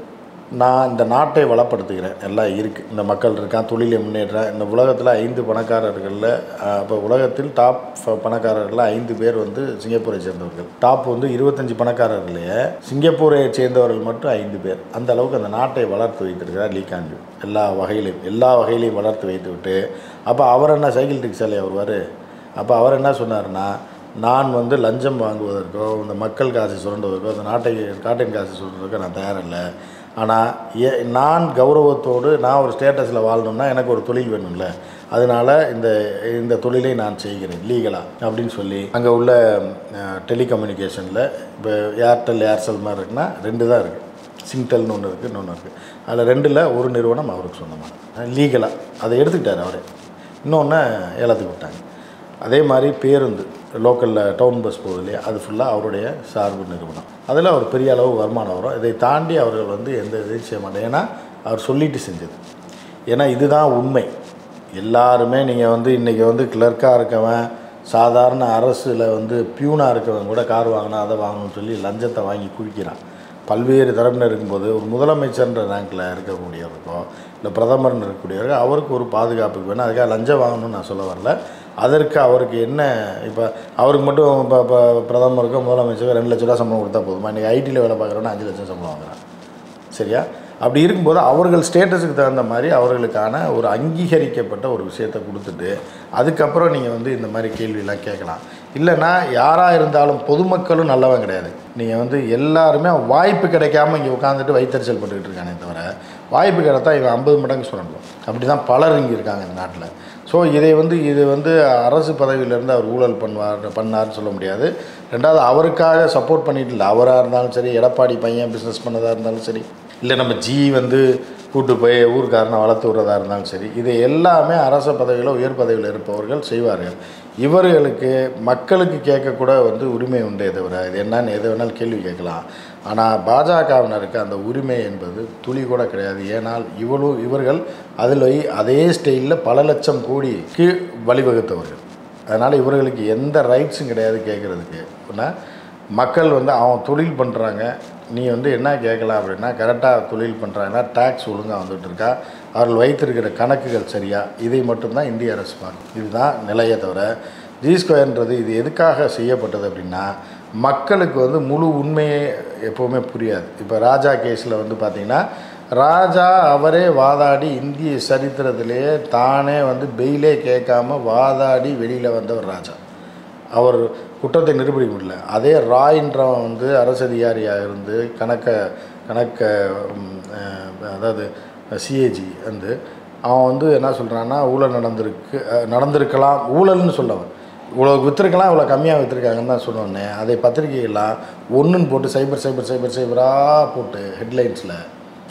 நான் இந்த நாட்டை வளப்படுத்துகிறேன் எல்லாம் இருக்குது இந்த மக்கள் இருக்கான் தொழிலை முன்னேற்றேன் இந்த உலகத்தில் ஐந்து பணக்காரர்களில் இப்போ உலகத்தில் டாப் பணக்காரர்கள் ஐந்து பேர் வந்து சிங்கப்பூரை சேர்ந்தவர்கள் டாப் வந்து இருபத்தஞ்சி பணக்காரர்களையே சிங்கப்பூரை சேர்ந்தவர்கள் மட்டும் ஐந்து பேர் அந்த அளவுக்கு அந்த நாட்டை வளர்த்து வைத்திருக்கிறார் லீ கான் யூ எல்லா வகையிலையும் எல்லா வகையிலையும் வளர்த்து வைத்து விட்டு அப்போ அவர் என்ன சைக்கிள் ரிக்ஷாலே வருவார் அப்போ அவர் என்ன சொன்னார்னா நான் வந்து லஞ்சம் வாங்குவதற்கோ இந்த மக்கள் காசு சுரண்டுவதற்கோ இந்த நாட்டை காட்டின் காசு சுரண்டுவதற்கோ நான் தயாரில்லை ஆனால் ஏ நான் கௌரவத்தோடு நான் ஒரு ஸ்டேட்டஸில் வாழணும்னா எனக்கு ஒரு தொழில் வேணும்ல அதனால இந்த இந்த தொழிலை நான் செய்கிறேன் லீகலாக அப்படின்னு சொல்லி அங்கே உள்ள டெலிகம்யூனிகேஷனில் இப்போ ஏர்டெல் ஏர்செல் மாதிரி இருக்குன்னா ரெண்டு தான் இருக்குது சிங்டெல்னு ஒன்று இருக்குது இன்னொன்று இருக்குது அதில் ரெண்டில் ஒரு நிறுவனம் அவருக்கு சொந்தமாக லீகலாக அதை எடுத்துக்கிட்டார் அவரே இன்னொன்று ஏலத்துக்கு விட்டாங்க அதே மாதிரி பேருந்து லோக்கலில் டவுன் பஸ் போகுது இல்லையா அது ஃபுல்லாக அவருடைய சார்பு நிறுவனம் அதில் அவர் பெரிய அளவு வருமானம் வரும் இதை தாண்டி அவர்கள் வந்து எந்த இதையும் செய்ய மாட்டாங்க ஏன்னா அவர் சொல்லிட்டு செஞ்சது ஏன்னா இதுதான் உண்மை எல்லாருமே நீங்கள் வந்து இன்றைக்கி வந்து கிளர்க்காக இருக்கவன் சாதாரண அரசில் வந்து பியூனாக இருக்கவன் கூட கார் வாங்கினா அதை வாங்கணும்னு சொல்லி லஞ்சத்தை வாங்கி குவிக்கிறான் பல்வேறு தரப்பினர் இருக்கும்போது ஒரு முதலமைச்சர்ன்ற ரேங்கில் இருக்கக்கூடியவருக்கோ இல்லை பிரதமர்னு இருக்கக்கூடியவருக்கு அவருக்கு ஒரு பாதுகாப்புக்கு வேணும் அதுக்காக லஞ்சம் வாங்கணும்னு நான் சொல்ல வரல அதற்கு அவருக்கு என்ன இப்போ அவருக்கு மட்டும் இப்போ இப்போ பிரதமருக்கோ முதலமைச்சருக்கோ ரெண்டு லட்ச ரூபா சம்பளம் கொடுத்தா போதுமா இன்றைக்கி ஐடியில் வேலை பார்க்குறவனா அஞ்சு லட்சம் சம்பளம் வாங்குறான் சரியா அப்படி இருக்கும்போது அவர்கள் ஸ்டேட்டஸுக்கு தகுந்த மாதிரி அவர்களுக்கான ஒரு அங்கீகரிக்கப்பட்ட ஒரு விஷயத்தை கொடுத்துட்டு அதுக்கப்புறம் நீங்கள் வந்து இந்த மாதிரி கேள்வியெல்லாம் கேட்கலாம் இல்லைன்னா யாராக இருந்தாலும் பொதுமக்களும் நல்லவன் கிடையாது நீங்கள் வந்து எல்லாருமே வாய்ப்பு கிடைக்காம இங்கே உட்காந்துட்டு வைத்தறிச்சல் பட்டுக்கிட்டு இருக்கானே தவிர வாய்ப்பு கிடைத்தா இவன் ஐம்பது மடங்கு சொல்லணும் அப்படி தான் பலர் இங்கே இருக்காங்க இந்த நாட்டில் ஸோ இதை வந்து இது வந்து அரசு பதவியிலேருந்து அவர் ஊழல் பண்ணுவார் பண்ணார்னு சொல்ல முடியாது ரெண்டாவது அவருக்காக சப்போர்ட் பண்ணிட்டு இல்லை அவராக இருந்தாலும் சரி எடப்பாடி பையன் பிஸ்னஸ் பண்ணதாக இருந்தாலும் சரி இல்லை நம்ம ஜி வந்து கூட்டு போய் ஊர்க்காரனை வளர்த்து விடுறதா இருந்தாலும் சரி இது எல்லாமே அரச பதவியில் உயர் பதவியில் இருப்பவர்கள் செய்வார்கள் இவர்களுக்கு மக்களுக்கு கேட்கக்கூட வந்து உரிமை உண்டே தவிர இது என்னன்னு எது வேணாலும் கேள்வி கேட்கலாம் ஆனால் பாஜகவினருக்கு அந்த உரிமை என்பது துளி கூட கிடையாது ஏனால் இவ்வளோ இவர்கள் அதில் அதே ஸ்டைலில் பல லட்சம் கோடிக்கு வழிவகுத்தவர்கள் அதனால் இவர்களுக்கு எந்த ரைட்ஸும் கிடையாது கேட்குறதுக்கு அப்படின்னா மக்கள் வந்து அவன் தொழில் பண்ணுறாங்க நீ வந்து என்ன கேட்கலாம் அப்படின்னா கரெக்டாக தொழில் பண்ணுறாங்கன்னா டேக்ஸ் ஒழுங்காக வந்துட்டு இருக்கா அவர்கள் வைத்திருக்கிற கணக்குகள் சரியா இதை மட்டும்தான் இந்திய அரசு பார்க்கும் இதுதான் நிலையை தவிர ஜி ஸ்கொயர்ன்றது இது எதுக்காக செய்யப்பட்டது அப்படின்னா மக்களுக்கு வந்து முழு உண்மையே எப்போவுமே புரியாது இப்போ ராஜா கேஸில் வந்து பார்த்திங்கன்னா ராஜா அவரே வாதாடி இந்திய சரித்திரத்திலேயே தானே வந்து பெயிலே கேட்காம வாதாடி வெளியில் வந்தவர் ராஜா அவர் குற்றத்தை நிரூபிக்க முடியல அதே ராயின்றவன் வந்து அரசு அதிகாரியாக இருந்து கணக்க கணக்க ம், அஹ், அதாவது சிஏஜி வந்து அவன் வந்து என்ன சொல்கிறான்னா ஊழல் நடந்திருக்கு அஹ், நடந்திருக்கலாம் ஊழல்னு சொல்லவன் இவ்வளோ விற்றுருக்கலாம் இவ்வளோ கம்மியாக விற்றுருக்காங்கன்னு தான் சொன்னோன்னே அதை பத்திரிகைகள்லாம் ஒன்றுன்னு போட்டு சைபர் சைபர் சைபர் சைபராக போட்டு ஹெட்லைன்ஸில்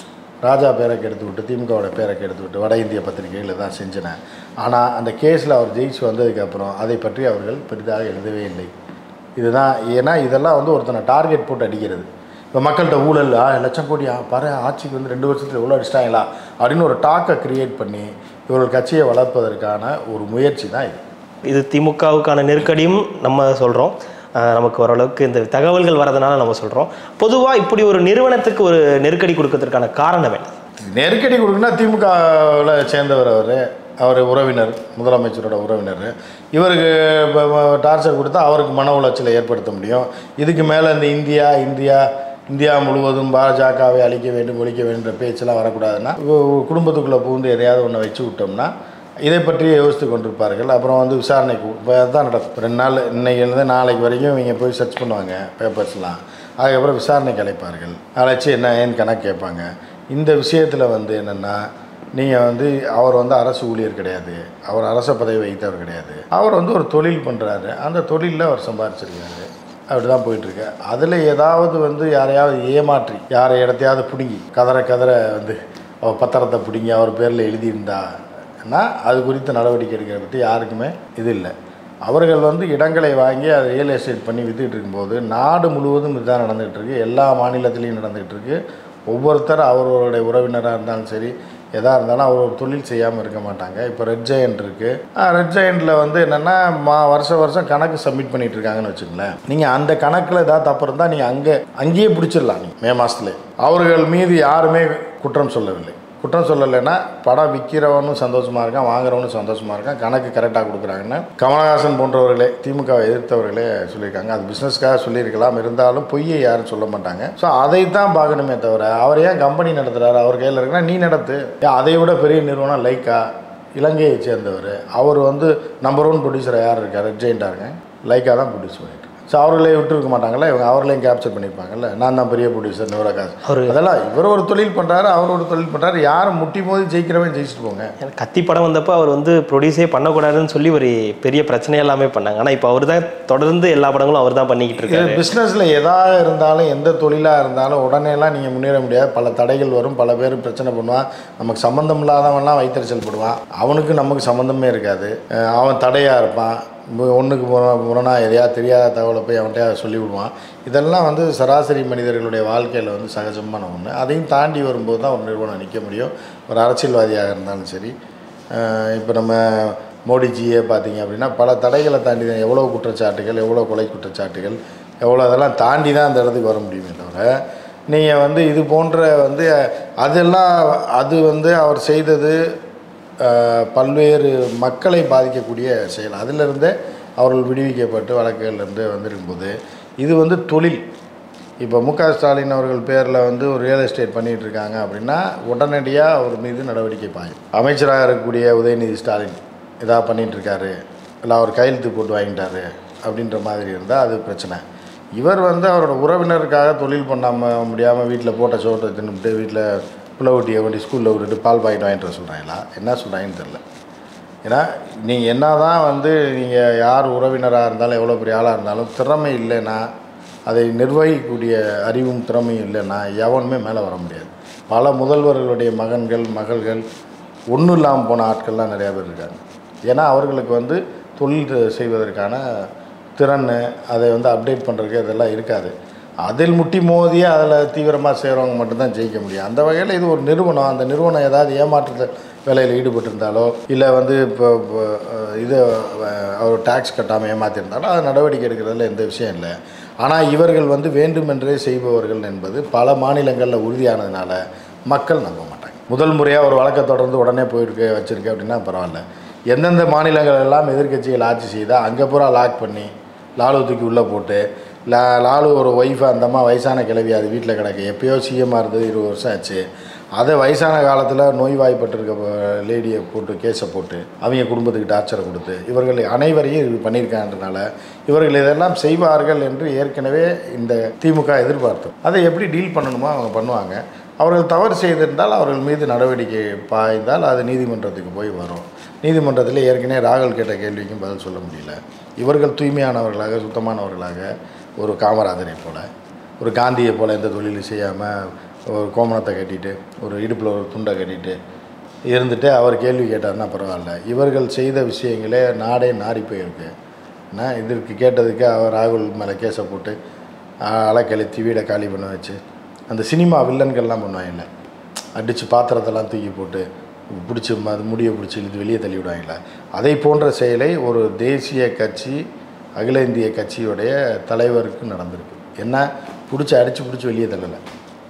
ராஜா பேரை கெடுத்து விட்டு திமுகவோட பேரை கெடுத்து விட்டு வட இந்திய பத்திரிகைகளில் தான் செஞ்சினேன் ஆனால் அந்த கேஸில் அவர் ஜெயிச்சு வந்ததுக்கப்புறம் அதை பற்றி அவர்கள் பெரிதாக எழுதவே இல்லை இதுதான் ஏன்னா இதெல்லாம் வந்து ஒருத்தனை டார்கெட் போட்டு அடிக்கிறது இப்போ மக்கள்கிட்ட ஊழல் ஆ லட்சம் கோடி ஆ, பாரு ஆட்சிக்கு வந்து ரெண்டு வருஷத்தில் எவ்வளோ அடிச்சிட்டாங்களா அப்படின்னு ஒரு டாக்கை கிரியேட் பண்ணி இவர்கள் கட்சியை வளர்ப்பதற்கான ஒரு முயற்சி தான் இது இது திமுகவுக்கான நெருக்கடியும் நம்ம சொல்கிறோம் நமக்கு ஓரளவுக்கு இந்த தகவல்கள் வரதுனால நம்ம சொல்கிறோம் பொதுவாக இப்படி ஒரு நிறுவனத்துக்கு ஒரு நெருக்கடி கொடுக்கறதுக்கான காரணம் என்ன நெருக்கடி கொடுக்குன்னா திமுகவில் சேர்ந்தவர் அவர் அவர் உறவினர் முதலமைச்சரோட உறவினர் இவருக்கு டார்ச்சர் கொடுத்தா அவருக்கு மன உளைச்சலை ஏற்படுத்த முடியும் இதுக்கு மேலே இந்த இந்தியா இந்தியா இந்தியா முழுவதும் பாஜகவை அழிக்க வேண்டும் ஒழிக்க வேண்டும்ன்ற பேச்செல்லாம் வரக்கூடாதுன்னா உ- உ- குடும்பத்துக்குள்ளே புகுந்து எதையாவது ஒன்று வச்சு விட்டோம்னா இதை பற்றி யோசித்து கொண்டிருப்பார்கள் அப்புறம் வந்து விசாரணைக்கு இப்போ அதுதான் நடக்கும் ரெண்டு நாள் இன்னைக்கு நாளைக்கு வரைக்கும் இவங்க போய் சர்ச் பண்ணுவாங்க பேப்பர்ஸ்லாம் அதுக்கப்புறம் விசாரணைக்கு அழைப்பார்கள் அழைச்சி என்ன ஏன்னு கணக்கு கேட்பாங்க இந்த விஷயத்தில் வந்து என்னென்னா நீங்கள் வந்து அவர் வந்து அரசு ஊழியர் கிடையாது அவர் அரச பதவி வைத்தவர் கிடையாது அவர் வந்து ஒரு தொழில் பண்ணுறாரு அந்த தொழிலில் அவர் சம்பாரிச்சிருக்காரு அப்படி தான் போயிட்டுருக்கு அதில் ஏதாவது வந்து யாரையாவது ஏமாற்றி யாரை இடத்தையாவது பிடுங்கி கதற கதற வந்து அவர் பத்திரத்தை பிடுங்கி அவர் பேரில் எழுதியிருந்தான்னா அது குறித்த நடவடிக்கை எடுக்கிறத பற்றி யாருக்குமே இது இல்லை அவர்கள் வந்து இடங்களை வாங்கி அதை ரியல் எஸ்டேட் பண்ணி வித்துட்டு இருக்கும்போது நாடு முழுவதும் இதுதான் நடந்துகிட்டு இருக்கு எல்லா மாநிலத்திலையும் நடந்துகிட்டு இருக்கு ஒவ்வொருத்தர் அவர்களுடைய உறவினராக இருந்தாலும் சரி எதாக இருந்தாலும் அவர் ஒரு தொழில் செய்யாமல் இருக்க மாட்டாங்க இப்போ ரெட் ஜெயண்ட் இருக்குது ரெட் ஜெயண்டில் வந்து என்னென்னா மா வருஷம் வருஷம் கணக்கு சப்மிட் பண்ணிட்டு இருக்காங்கன்னு வச்சுங்களேன் நீங்கள் அந்த கணக்கில் ஏதாவது தப்பு இருந்தால் நீங்கள் அங்கே அங்கேயே பிடிச்சிடலாம் நீங்கள் மே மாதத்துல அவர்கள் மீது யாருமே குற்றம் சொல்லவில்லை குற்றம் சொல்லலைன்னா படம் விற்கிறவனும் சந்தோஷமாக இருக்கான் வாங்குறவனும் சந்தோஷமாக இருக்கான் கணக்கு கரெக்டாக கொடுக்குறாங்கன்னு கமலஹாசன் போன்றவர்களே திமுகவை எதிர்த்தவர்களே சொல்லியிருக்காங்க அது பிஸ்னஸ்க்காக சொல்லியிருக்கலாம் இருந்தாலும் பொய்யை யாரும் சொல்ல மாட்டாங்க ஸோ அதை தான் பார்க்கணுமே தவிர அவர் ஏன் கம்பெனி நடத்துகிறாரு அவர் கையில் இருக்குன்னா நீ நடத்து ஏன் அதை விட பெரிய நிறுவனம் லைக்கா இலங்கையை சேர்ந்தவர் அவர் வந்து நம்பர் ஒன் ப்ரொடியூசர் யார் இருக்கார் ரெட் ஜெயின்டாருங்க லைக்கா தான் ப்ரொடியூஸ் பண்ணிட்டு ஸோ அவர்களே விட்டுருக்க மாட்டாங்கல்ல இவங்க அவர்களையும் கேப்சர் பண்ணியிருப்பாங்கல்ல நான் தான் பெரிய ப்ரொடியூசர் நிவரகாஸ் அவரு- அதெல்லாம் இவர் ஒரு தொழில் பண்ணுறாரு அவர் ஒரு தொழில் பண்ணுறாரு யாரும் முட்டி மோதி ஜெயிக்கிறவன் ஜெயிச்சுட்டு போங்க எனக்கு கத்தி படம் வந்தப்போ அவர் வந்து ப்ரொடியூஸே பண்ணக்கூடாதுன்னு சொல்லி ஒரு பெரிய பிரச்சனை எல்லாமே பண்ணாங்க ஆனால் இப்போ அவர் தான் தொடர்ந்து எல்லா படங்களும் அவர் தான் பண்ணிக்கிட்டு இருக்காரு பிஸ்னஸில் எதாக இருந்தாலும் எந்த தொழிலாக இருந்தாலும் உடனேலாம் நீங்கள் முன்னேற முடியாது பல தடைகள் வரும் பல பேர் பிரச்சனை பண்ணுவான் நமக்கு சம்மந்தம் இல்லாதவன்லாம் வைத்தறிச்சல் போடுவான் அவனுக்கு நமக்கு சம்மந்தமே இருக்காது அஹ் அவன் தடையாக இருப்பான் மு- ஒண்ணுக்கு முரண முரணாக எதையா தெரியாத தகவலை போய் அவன்கிட்ட சொல்லி விடுவான் இதெல்லாம் வந்து சராசரி மனிதர்களுடைய வாழ்க்கையில் வந்து சகஜமான ஒன்று அதையும் தாண்டி வரும்போது தான் ஒரு நிறுவனம் நிற்க முடியும் ஒரு அரசியல்வாதியாக இருந்தாலும் சரி இப்போ நம்ம மோடிஜியே பார்த்தீங்க அப்படின்னா பல தடைகளை தாண்டி தான் எவ்வளோ குற்றச்சாட்டுகள் எவ்வளோ கொலை குற்றச்சாட்டுகள் எவ்வளோ அதெல்லாம் தாண்டி தான் அந்த இடத்துக்கு வர முடியுமே தவிர நீங்கள் வந்து இது போன்ற வந்து அதெல்லாம் அது வந்து அவர் செய்தது அஹ், பல்வேறு மக்களை பாதிக்கக்கூடிய செயல் அதிலிருந்தே அவர்கள் விடுவிக்கப்பட்டு வழக்குகள்லேருந்து வந்திருக்கும்போது இது வந்து தொழில் இப்போ மு க ஸ்டாலின் அவர்கள் பேரில் வந்து ஒரு ரியல் எஸ்டேட் பண்ணிகிட்டு இருக்காங்க அப்படின்னா உடனடியாக அவர் மீது நடவடிக்கை பாயும் அமைச்சராக இருக்கக்கூடிய உதயநிதி ஸ்டாலின் இதாக பண்ணிகிட்டு இருக்காரு இல்லை அவர் கையெழுத்து போட்டு வாங்கிட்டாரு அப்படின்ற மாதிரி இருந்தால் அது பிரச்சனை இவர் வந்து அவரோட உறவினருக்காக தொழில் பண்ணாமல் முடியாமல் வீட்டில் போட்ட சோட்டை தின்னுட்டு வீட்டில் புள்ள ஊட்டியை கொண்டு ஸ்கூலில் விட்டுட்டு பால் பாக்கெட் வாங்கிட்டு வர சொல்கிறாங்களா என்ன சொல்கிறாங்கன்னு தெரில ஏன்னா நீங்கள் என்ன தான் வந்து நீங்கள் யார் உறவினராக இருந்தாலும் எவ்வளோ பெரிய ஆளாக இருந்தாலும் திறமை இல்லைன்னா அதை நிர்வகிக்கக்கூடிய அறிவும் திறமையும் இல்லைன்னா எவனுமே மேலே வர முடியாது பல முதல்வர்களுடைய மகன்கள் மகள்கள் ஒன்றும் இல்லாமல் போன ஆட்கள்லாம் நிறையா பேர் இருக்காங்க ஏன்னா அவர்களுக்கு வந்து தொழில் செய்வதற்கான திறன் அதை வந்து அப்டேட் பண்ணுறதுக்கு அதெல்லாம் இருக்காது அதில் முட்டி மோதி அதில் தீவிரமாக செய்கிறவங்க மட்டும்தான் ஜெயிக்க முடியும் அந்த வகையில் இது ஒரு நிறுவனம் அந்த நிறுவனம் ஏதாவது ஏமாற்றுற வேலையில் ஈடுபட்டிருந்தாலோ இல்லை வந்து இப்போ இப்போ, அஹ், இது அஹ், அவர் டேக்ஸ் கட்டாமல் ஏமாற்றிருந்தாலோ அது நடவடிக்கை எடுக்கிறதுல எந்த விஷயம் இல்லை ஆனால் இவர்கள் வந்து வேண்டுமென்றே செய்பவர்கள் என்பது பல மாநிலங்களில் உறுதியானதுனால மக்கள் நம்ப மாட்டாங்க முதல் முறையாக ஒரு வழக்கை தொடர்ந்து உடனே போயிருக்கு வச்சுருக்கு அப்படின்னா பரவாயில்ல எந்தெந்த மாநிலங்கள் எல்லாம் எதிர்க்கட்சிகள் ஆட்சி செய்தால் அங்கே பூரா லாக் பண்ணி லாலு தூக்கி உள்ளே போட்டு லா லாலு ஒரு ஒய்ஃபு அந்தம்மா வயசான கிளவி அது வீட்டில் கிடக்கு எப்பயோ சிஎம்மாக இருந்தது இருபது வருஷம் ஆச்சு அதை வயசான காலத்தில் நோய்வாய்ப்பட்டிருக்க லேடியை போட்டு கேஸை போட்டு அவங்க குடும்பத்துக்கு டார்ச்சரை கொடுத்து இவர்கள் அனைவரையும் இது பண்ணியிருக்கான்றனால இவர்கள் இதெல்லாம் செய்வார்கள் என்று ஏற்கனவே இந்த திமுக எதிர்பார்த்தோம் அதை எப்படி டீல் பண்ணணுமோ அவங்க பண்ணுவாங்க அவர்கள் தவறு செய்திருந்தால் அவர்கள் மீது நடவடிக்கை பாய்ந்தால் அது நீதிமன்றத்துக்கு போய் வரும் நீதிமன்றத்தில் ஏற்கனவே ராகுல் கேட்ட கேள்விக்கும் பதில் சொல்ல முடியல இவர்கள் தூய்மையானவர்களாக சுத்தமானவர்களாக ஒரு காமராஜரை போல ஒரு காந்தியை போல எந்த தொழிலும் செய்யாமல் ஒரு கோமணத்தை கட்டிட்டு ஒரு இடுப்பில் ஒரு துண்டை கட்டிட்டு இருந்துட்டு அவர் கேள்வி கேட்டார்னா பரவாயில்ல இவர்கள் செய்த விஷயங்களே நாடே நாரி போயிருக்கு நான் இதற்கு கேட்டதுக்கு அவர் ராகுல் மேலே கேஸை போட்டு அலக்கழித்து வீடை காலி பண்ண வச்சு அந்த சினிமா வில்லன்கள்லாம் பண்ணுவாங்கல்ல அடித்து பாத்திரத்தெல்லாம் தூக்கி போட்டு பிடிச்சி அது முடியை பிடிச்சி இழுத்து வெளியே தள்ளி விடுவாங்கல்ல அதை போன்ற செயலை ஒரு தேசிய கட்சி அகில இந்திய கட்சியுடைய தலைவருக்கு நடந்திருக்கு என்ன பிடிச்சி அடித்து பிடிச்சி வெளியே தள்ளலை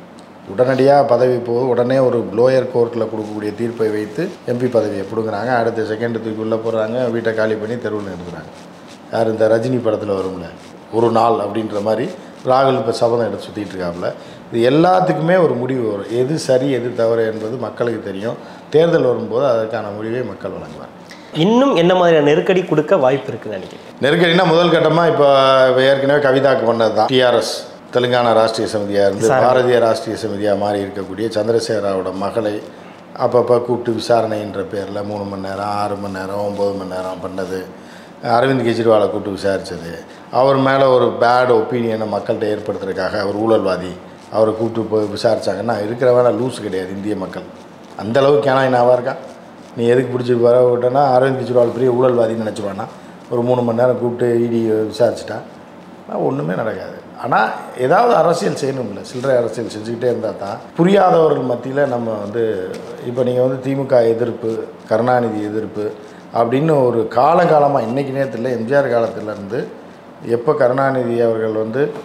உடனடியாக பதவி போகுது உடனே ஒரு லோயர் கோர்ட்டில் கொடுக்கக்கூடிய தீர்ப்பை வைத்து எம்பி பதவியை பிடுங்குறாங்க அடுத்த செகண்ட் தூக்கி உள்ளே போடுறாங்க வீட்டை காலி பண்ணி தெருவில் நிறுத்துறாங்க யார் இந்த ரஜினி படத்தில் வரும்ல ஒரு நாள் அப்படின்ற மாதிரி ராகுல் இப்போ சபதம் எடுத்து சுற்றிட்டு இருக்காப்புல இது எல்லாத்துக்குமே ஒரு முடிவு வரும் எது சரி எது தவறு என்பது மக்களுக்கு தெரியும் தேர்தல் வரும்போது அதற்கான முடிவை மக்கள் வழங்குவார் இன்னும் என்ன மாதிரியான நெருக்கடி கொடுக்க வாய்ப்பு இருக்குன்னு நினைக்கிறேன் நெருக்கடினா முதல் கட்டமாக இப்போ ஏற்கனவே கவிதாக்கு பண்ணது தான் டிஆர்எஸ் தெலுங்கானா ராஷ்ட்ரிய சமிதியாக இருந்து விசாரணை. பாரதிய ராஷ்ட்ரிய சமிதியாக மாறி இருக்கக்கூடிய சந்திரசேகராவோட மகளை அப்பப்போ கூப்பிட்டு விசாரணைன்ற பேரில் மூணு மணி நேரம் ஆறு மணி நேரம் ஒம்பது மணி நேரம் பண்ணது அரவிந்த் கெஜ்ரிவாலை கூப்பிட்டு விசாரித்தது அவர் மேலே ஒரு பேட் ஒப்பீனியனை மக்கள்கிட்ட ஏற்படுத்துறதுக்காக அவர் ஊழல்வாதி அவரை கூப்பிட்டு போய் விசாரிச்சாங்கன்னா இருக்கிறவன லூஸ் கிடையாது இந்திய மக்கள் அந்த அளவுக்கு கேனாயினாவாக இருக்கான் நீ எதுக்கு பிடிச்சி வர விட்டனா அரவிந்த் கெஜ்ரிவால் பெரிய ஊழல்வாதின்னு நினச்சிருவானா ஒரு மூணு மணி நேரம் கூப்பிட்டு இடி விசாரிச்சிட்டா ஒன்றுமே நடக்காது ஆனால் ஏதாவது அரசியல் செய்யணும்ல சில்லறை அரசியல் செஞ்சுக்கிட்டே இருந்தால் தான் புரியாதவர்கள் மத்தியில் நம்ம வந்து இப்போ நீங்கள் வந்து திமுக எதிர்ப்பு கருணாநிதி எதிர்ப்பு அப்படின்னு ஒரு காலகாலமாக இன்றைக்கி நேரத்தில் எம்ஜிஆர் காலத்துலேருந்து எப்போ கருணாநிதி அவர்கள் வந்து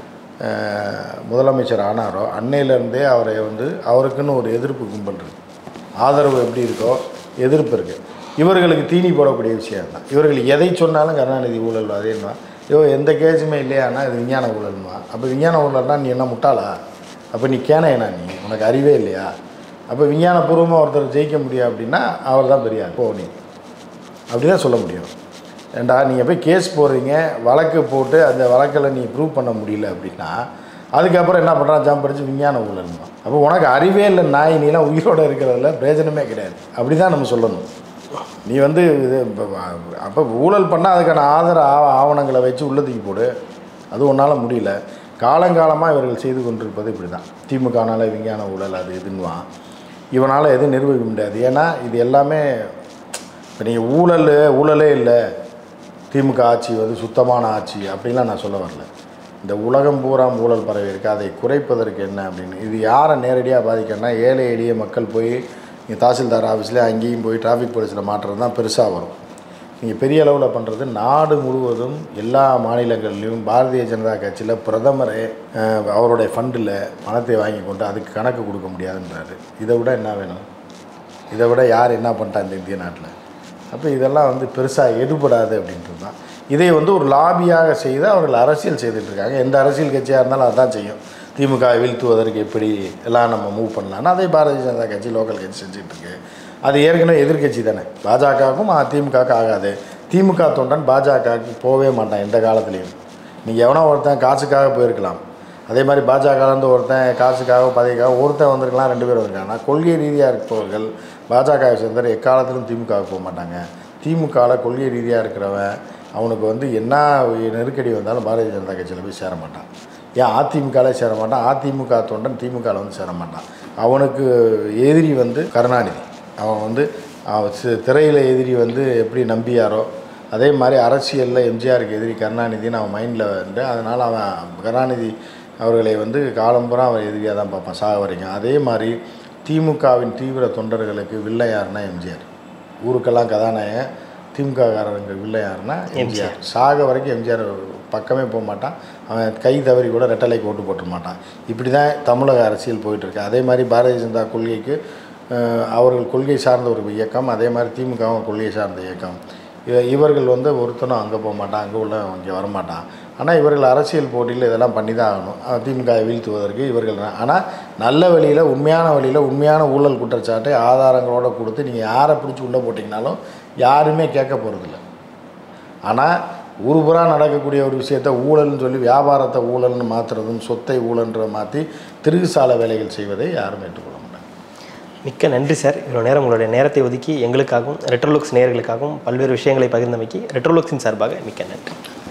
அஹ், முதலமைச்சர் ஆனாரோ அன்னையிலேருந்தே அவரை வந்து அவருக்குன்னு ஒரு எதிர்ப்பு கும்பல் இருக்கு ஆதரவு எப்படி இருக்கோ எதிர்ப்பு இருக்குது இவர்களுக்கு தீனி போடக்கூடிய விஷயம் தான் இவர்கள் எதை சொன்னாலும் கருணாநிதி ஊழல் அதேன்னா ஐயோ எந்த கேஸுமே இல்லையானா இது விஞ்ஞான ஊழல்மா அப்போ விஞ்ஞான ஊழல்னா நீ என்ன முட்டாளா அப்போ நீ கேனையனா நீ உனக்கு அறிவே இல்லையா அப்போ விஞ்ஞானபூர்வமாக ஒருத்தர் ஜெயிக்க முடியும் அப்படின்னா அவர் தான் பெரியார் போ நீ அப்படி தான் சொல்ல முடியும் ஏண்டா நீங்கள் போய் கேஸ் போடுறீங்க வழக்கு போட்டு அந்த வழக்கில் நீ ப்ரூவ் பண்ண முடியல அப்படின்னா அதுக்கப்புறம் என்ன பண்ணுறான் ஜம்ப் அடிச்சு விஞ்ஞான ஊழல்மா அப்போ உனக்கு அறிவே இல்லை நாய் நீலாம் உயிரோடு இருக்கிறதுல பிரயோஜனமே கிடையாது அப்படி தான் நம்ம சொல்லணும் நீ வந்து இது அப்போ ஊழல் பண்ணால் அதுக்கான ஆதார ஆவ ஆவணங்களை வச்சு உள்ளதுக்கு போடு அது உன்னால் முடியல காலங்காலமாக இவர்கள் செய்து கொண்டிருப்பது இப்படி தான் திமுகனால விஞ்ஞான ஊழல் அது இதுன்னுவான் இவனால் எதுவும் நிர்வகிக்க முடியாது ஏன்னா இது எல்லாமே இப்போ நீங்கள் ஊழல் ஊழலே இல்லை திமுக ஆட்சி வந்து சுத்தமான ஆட்சி அப்படின்லாம் நான் சொல்ல வரல இந்த உலகம் பூரா ஊழல் பரவி இருக்கு அதை குறைப்பதற்கு என்ன அப்படின்னு இது யாரை நேரடியாக பாதிக்கணும்னா ஏழை எளிய மக்கள் போய் இங்கே தாசில்தார் ஆஃபீஸில் அங்கேயும் போய் டிராஃபிக் போலீஸில் மாட்டுறது தான் பெருசாக வரும் நீங்கள் பெரிய அளவில் பண்ணுறது நாடு முழுவதும் எல்லா மாநிலங்கள்லையும் பாரதிய ஜனதா கட்சியில் பிரதமரே அஹ், அவருடைய ஃபண்டில் பணத்தை வாங்கி கொண்டு அதுக்கு கணக்கு கொடுக்க முடியாதுன்றாரு இதை விட என்ன வேணும் இதை விட யார் என்ன பண்ணிட்டா இந்த இந்திய நாட்டில் அப்போ இதெல்லாம் வந்து பெருசாக எடுபடாது அப்படின்றது தான் இதை வந்து ஒரு லாபியாக செய்து அவர்கள் அரசியல் செய்துட்டு இருக்காங்க எந்த அரசியல் கட்சியாக இருந்தாலும் அதான் செய்யும் திமுக வீழ்த்துவதற்கு எப்படி எல்லாம் நம்ம மூவ் பண்ணலாம்னா அதே பாரதிய ஜனதா கட்சி லோக்கல் கட்சி செஞ்சுட்டு இருக்கு அது ஏற்கனவே எதிர்க்கட்சி தானே பாஜகவுக்கும் திமுகவுக்கு ஆகாது திமுக தொண்டன் பாஜகவுக்கு போகவே மாட்டான் எந்த காலத்துலேயும் நீங்கள் எவனோ ஒருத்தன் காசுக்காக போயிருக்கலாம் அதே மாதிரி பாஜகலேருந்து ஒருத்தன் காசுக்காக பதவிக்காக ஒருத்தன் வந்திருக்கலாம் ரெண்டு பேர் வந்திருக்காங்க ஆனால் கொள்கை ரீதியாக இருப்பவர்கள் பாஜகவை சேர்ந்தவர் எக்காலத்திலும் திமுகவுக்கு போக மாட்டாங்க திமுகவில் கொள்கை ரீதியாக இருக்கிறவன் அவனுக்கு வந்து என்ன நெருக்கடி வந்தாலும் பாரதிய ஜனதா கட்சியில் போய் சேர மாட்டான் ஏன் அதிமுகவில் சேர மாட்டான் அதிமுக தொண்டன் திமுகவில் வந்து சேர மாட்டான் அவனுக்கு எதிரி வந்து கருணாநிதி அவன் வந்து அவன் சி- திரையில எதிரி வந்து எப்படி நம்பியாரோ அதே மாதிரி அரசியலில் எம்ஜிஆருக்கு எதிரி கருணாநிதின்னு அவன் மைண்டில் வந்து அதனால் அவன் கருணாநிதி அவர்களை வந்து காலம்புறம் அவன் எதிரியாக தான் பார்ப்பான் சாக வரைக்கும் அதே மாதிரி திமுகவின் தீவிர தொண்டர்களுக்கு வில்லை யாருன்னா எம்ஜிஆர் ஊருக்கெல்லாம் கதாநாயகன் திமுககாரங்க வில்லை யாருன்னா எம்ஜிஆர் சாக வரைக்கும் எம்ஜிஆர் பக்கமே போக மாட்டான் அவன் கை தவறி கூட ரெட்டலைக்கு ஓட்டு போட்டுற மாட்டான் இப்படி தான் தமிழக அரசியல் போயிட்டுருக்கு அதே மாதிரி பாரதிய ஜனதா கொள்கைக்கு அஹ், அவர்கள் கொள்கை சார்ந்த ஒரு இயக்கம் அதே மாதிரி திமுகவும் கொள்கை சார்ந்த இயக்கம் இவ- இவர்கள் வந்து ஒருத்தனும் அங்கே போக மாட்டான் அங்கே உள்ள இங்கே வரமாட்டான் ஆனால் இவர்கள் அரசியல் போட்டியில் இதெல்லாம் பண்ணி தான் ஆகணும் அஹ் திமுக வீழ்த்துவதற்கு இவர்கள் ஆனால் நல்ல வழியில் உண்மையான வழியில் உண்மையான ஊழல் குற்றச்சாட்டை ஆதாரங்களோட கொடுத்து நீங்கள் யாரை பிடிச்சி உள்ளே போட்டிங்கனாலும் யாருமே கேட்க போகிறதில்ல ஆனால் ஊருபுறா நடக்கக்கூடிய ஒரு விஷயத்த ஊழல்னு சொல்லி வியாபாரத்தை ஊழல்னு மாற்றுறதும் சொத்தை ஊழன்ற மாற்றி திருகுசால வேலைகள் செய்வதை யாரும் ஏற்றுக்கொள்ள மாட்டாங்க மிக்க நன்றி சார் இவ்வளோ நேரம் உங்களுடைய நேரத்தை ஒதுக்கி எங்களுக்காகவும் ரெட்ரோலுக்ஸ் நேயர்களுக்காகவும் பல்வேறு விஷயங்களை பகிர்ந்தமைக்கு ரெட்ரோலுக்ஸின் சார்பாக மிக்க நன்றி